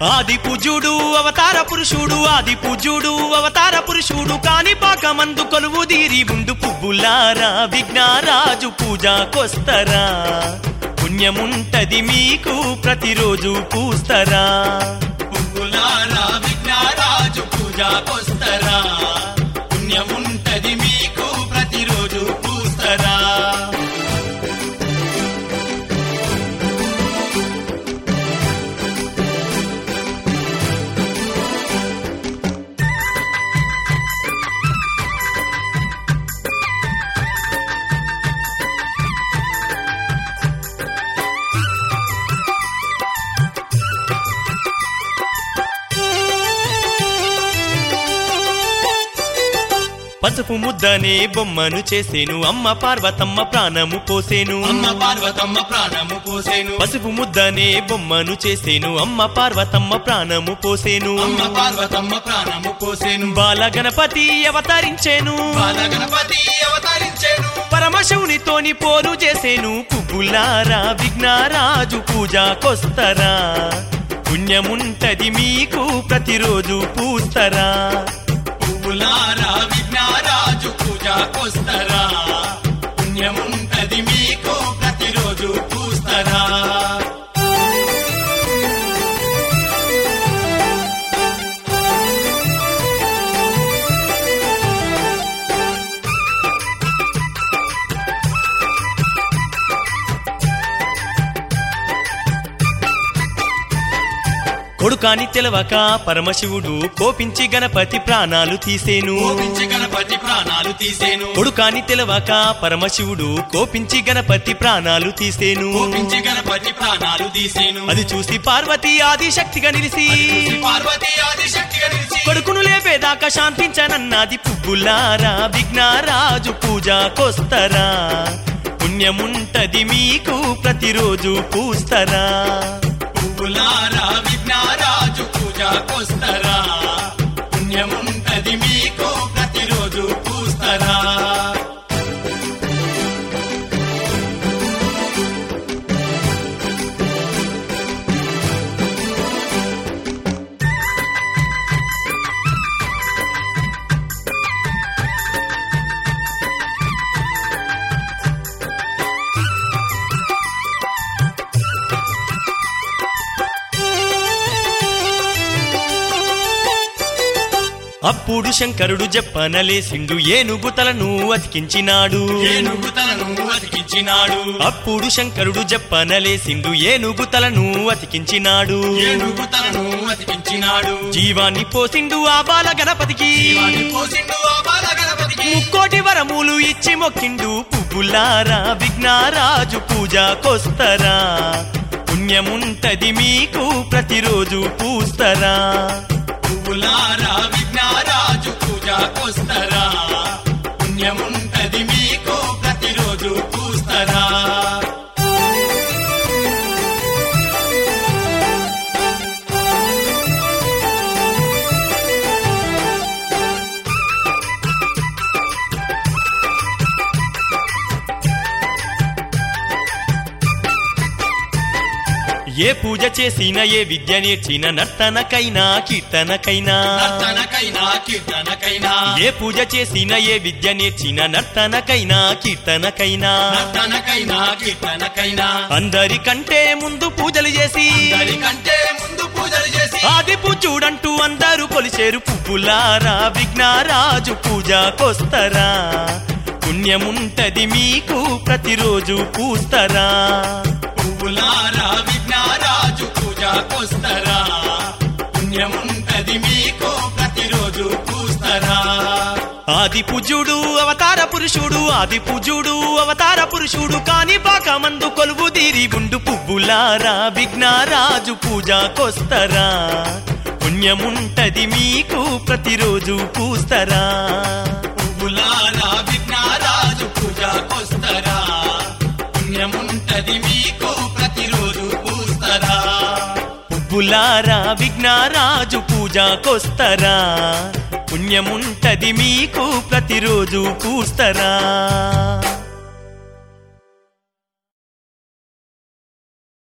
ఆది పూజుడు అవతార పురుషుడు ఆది పూజుడు అవతార పురుషుడు కాని పాకమందు కొలువు దీరి ఉండు పువ్వులారా విఘ్నారాజు పూజాకొస్తరా పుణ్యముంటది మీకు ప్రతిరోజు పూస్తరా పువ్వులారా విఘ్నారాజు పూజాకొస్తరా పుణ్యముంటది మీకు ప్రతిరోజు పూస్తరా పసుపు ముద్దనే బొమ్మను చేసేను అమ్మ పార్వతమ్మ ప్రాణము పోసేను అమ్మ పార్వతమ్మ ప్రాణము పోసేను పసుపు ముద్దనే బొమ్మను చేసేను అమ్మ పార్వతమ్మ ప్రాణము పోసేను అమ్మ పార్వతమ్మ ప్రాణము పోసేను బాల గణపతి అవతరించేను బాల గణపతి అవతరించేను పరమశివునితోని పోరు చేసేను పువ్వులారా విఘ్నారాజు పూజాకొస్తరా పుణ్యముంటది మీకు ప్రతిరోజు పూస్తరా పువ్వులారా విఘ్నారాజు పూజాకొస్తరా పుణ్యముంటది మీకు ప్రతిరోజు పూస్తరా కొడుకాని తెలవక పరమశివుడు కోపించి గణపతి ప్రాణాలు తీసేను కోపించి గణపతి ప్రాణాలు తీసేను కొడుకాని తెలవక పరమశివుడు కోపించి గణపతి ప్రాణాలు తీసేను కోపించి గణపతి ప్రాణాలు తీసేను అది చూసి పార్వతి ఆది శక్తిగా నిలిసి చూసి పార్వతి ఆదిశక్తిగా నిలిచి కొడుకును లేపేదాకా శాంతించనన్నది పువ్వులారా విఘ్నారాజు పూజాకొస్తరా పుణ్యముంటది మీకు ప్రతిరోజు పూస్తరా పువ్వులారా విఘ్నారాజు పూజాకొస్తరా పుణ్యముంటది మీకు ప్రతిరోజు పూస్తరా అప్పుడు శంకరుడు జప్పనలేసిండు ఏనుగు తలను అతికించినాడు ఏనుగు తలను అతికించినాడు అప్పుడు శంకరుడు జప్పనలేసిండు ఏనుగు తలను అతికించినాడు ఏనుగు తలను అతికించినాడు జీవాన్ని పోసిండు ఆ బాల గణపతికి జీవాన్ని పోసిండు ఆ బాల గణపతికి ముక్కోటి వరములు ఇచ్చి మొక్కిండు పువ్వులారా విఘ్నారాజు పూజాకొస్తరా పుణ్యముంటది మీకు ప్రతిరోజు పూస్తరా పువ్వులారా విఘ్నారాజు పూజాకొస్తరా పుణ్యముంటది మీకు ప్రతిరోజు పూస్తరా ఏ పూజ చేసిన ఏ విద్య నేర్చిన నర్తనకైనా కీర్తనకైనా నర్తనకైనా కీర్తనకైనా ఏ పూజ చేసిన ఏ విద్య నేర్చిన నర్తనకైనా కీర్తనకైనా నర్తనకైనా కీర్తనకైనా అందరికంటే ముందు పూజలు చేసి కంటే ముందు పూజలు చేసి ఆది పూజుడంటూ అందరూ కొలిచేరు పువ్వులారా విఘ్నారాజు పూజాకొస్తరా పుణ్యముంటది మీకు ప్రతిరోజు పూస్తరా పువ్వులారా విఘ్నారాజు పూజాకొస్తరా పుణ్యముంటది మీకు ప్రతిరోజు పూస్తరా ఆది పూజుడు అవతార పురుషుడు ఆది పూజుడు అవతార పురుషుడు కాని పాకమందు కొలువు తీరి ఉండు పువ్వులారా విఘ్నారాజు పూజాకొస్తరా పుణ్యముంటది మీకు ప్రతిరోజు పూస్తరా పువ్వులారా విఘ్నారాజు పూజాకొస్తరా పుణ్యముంటది మీకు ప్రతిరోజు పూస్తరా పువ్వులారా విఘ్నారాజు పూజాకొస్తరా పుణ్యముంటది మీకు ప్రతిరోజు పూస్తరా